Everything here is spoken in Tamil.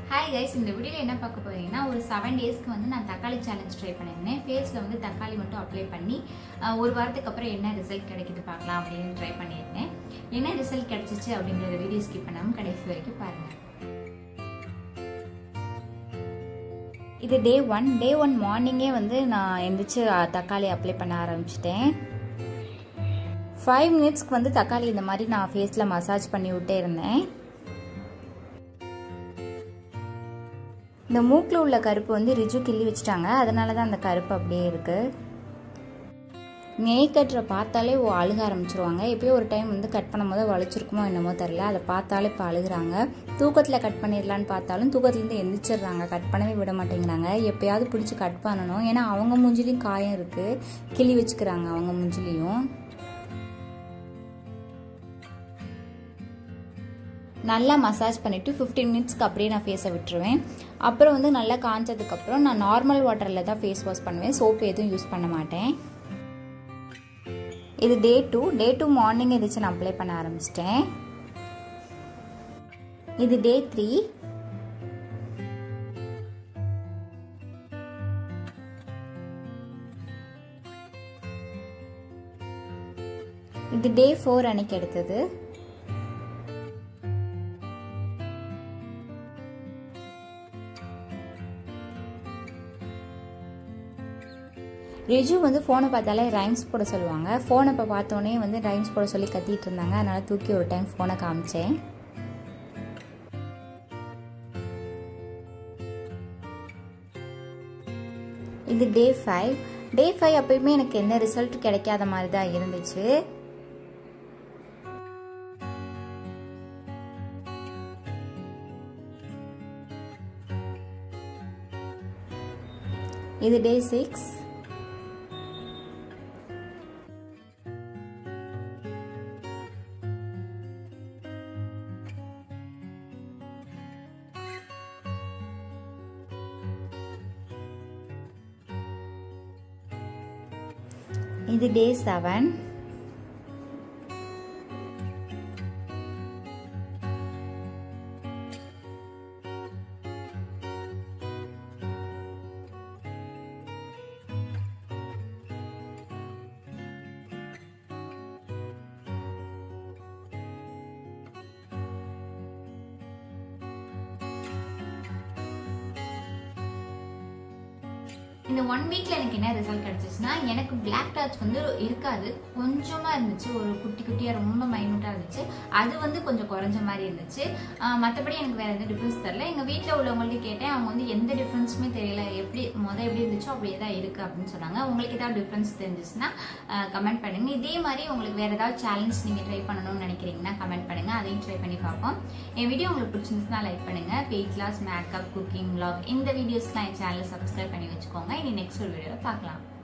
ஹாய் கைஸ் இந்த வீடியோவில் என்ன பார்க்க போறீங்கன்னா ஒரு செவன் டேஸ்க்கு வந்து நான் தக்காளி சேலஞ்ச் ட்ரை பண்ணியிருந்தேன் ஃபேஸில் வந்து தக்காளி மட்டும் அப்ளை பண்ணி அஹ், ஒரு வாரத்துக்கு அப்புறம் என்ன ரிசல்ட் கிடைக்குது பார்க்கலாம் அப்படின்னு ட்ரை பண்ணியிருந்தேன் என்ன ரிசல்ட் கிடைச்சிச்சு அப்படிங்கிறத வீடியோ ஸ்கிப் பண்ணாமல் கடைசி வரைக்கும் பாருங்கள் இது டே ஒன் டே ஒன் மார்னிங்கே வந்து நான் எந்திரிச்சு அஹ், தக்காளி அப்ளை பண்ண ஆரம்பிச்சிட்டேன் ஃபைவ் மினிட்ஸ்க்கு வந்து தக்காளி இந்த மாதிரி நான் ஃபேஸில் மசாஜ் பண்ணி விட்டே இருந்தேன் இந்த மூக்கில் உள்ள கருப்பு வந்து ரிஜு கிள்ளி வச்சுட்டாங்க அதனால தான் அந்த கருப்பு அப்படியே இருக்குது நெய் கட்டுற பார்த்தாலே ஓ அழுக ஆரம்பிச்சிருவாங்க எப்பயோ ஒரு டைம் வந்து கட் பண்ணும்போது வலிச்சிருக்குமோ என்னமோ தெரில அதை பார்த்தாலே இப்போ அழுகுறாங்க தூக்கத்தில் கட் பண்ணிடலான்னு பார்த்தாலும் தூக்கத்துலேருந்து எந்திரிச்சிடுறாங்க கட் பண்ணவே விட மாட்டேங்கிறாங்க எப்பயாவது பிடிச்சி கட் பண்ணணும் ஏன்னா அவங்க மூஞ்சிலையும் காயம் இருக்குது கிள்ளி வச்சுக்கிறாங்க அவங்க மூஞ்சிலையும் நல்லா மசாஜ் பண்ணிவிட்டு ஃபிஃப்டீன் மினிட்ஸ்க்கு அப்படியே நான் ஃபேஸை விட்டுருவேன் அப்புறம் வந்து நல்லா காஞ்சதுக்கப்புறம் நான் நார்மல் வாட்டரில் தான் ஃபேஸ் வாஷ் பண்ணுவேன் சோப்பு எதுவும் யூஸ் பண்ண மாட்டேன் இது day to day to morning எதிர்த்து நான் அப்ளை பண்ண ஆரம்பிச்சிட்டேன் இது டே த்ரீ இது டே ஃபோர் அன்னைக்கு எடுத்தது ரிஜு வந்து ஃபோனை பார்த்தாலே ரைம்ஸ் போட சொல்லுவாங்க ஃபோனை இப்போ பார்த்தோன்னே வந்து ரைம்ஸ் போட சொல்லி கத்திட்டு இருந்தாங்க அதனால தூக்கி ஒரு டைம் ஃபோனை காமிச்சேன் இது டே ஃபைவ் டே ஃபைவ் அப்பயுமே எனக்கு எந்த ரிசல்ட் கிடைக்காத மாதிரி தான் இருந்துச்சு இது டே சிக்ஸ் இது டே செவன் இந்த ஒன் வீக்ல எனக்கு என்ன ரிசல்ட் கிடைச்சிச்சுன்னா எனக்கு பிளாக் டாச் வந்து இருக்காது கொஞ்சமா இருந்துச்சு ஒரு குட்டி குட்டியா ரொம்ப மைனூட்டா இருந்துச்சு அது வந்து கொஞ்சம் குறைஞ்ச மாதிரி இருந்துச்சு ஆஹ் மத்தபடி எனக்கு வேற எந்த டிஃபரன்ஸ் தெரியல எங்க வீட்ல உள்ளவங்கள்ட்ட கேட்டேன் அவங்க வந்து எந்த டிஃபரன்ஸுமே தெரியல எப்படி முத எப்படி இருந்துச்சோ அப்படியே தான் இருக்கு அப்படின்னு சொன்னாங்க உங்களுக்கு ஏதாவது டிஃபரன்ஸ் தெரிஞ்சிச்சுன்னா கமெண்ட் பண்ணுங்க இதே மாதிரி உங்களுக்கு வேற ஏதாவது சேலஞ்ச் நீங்க ட்ரை பண்ணணும்னு நினைக்கிறீங்கன்னா கமெண்ட் பண்ணுங்க அதையும் ட்ரை பண்ணி பார்ப்போம் என் வீடியோ உங்களுக்கு பிடிச்சிருந்துச்சுன்னா லைக் பண்ணுங்க weight loss makeup cooking vlog இந்த வீடியோஸ்லாம் என் சேனலை சப்ஸ்கிரைப் பண்ணி வச்சுக்கோங்க இனி நெக்ஸ்ட் ஒரு வீடியோவில் பார்க்கலாம்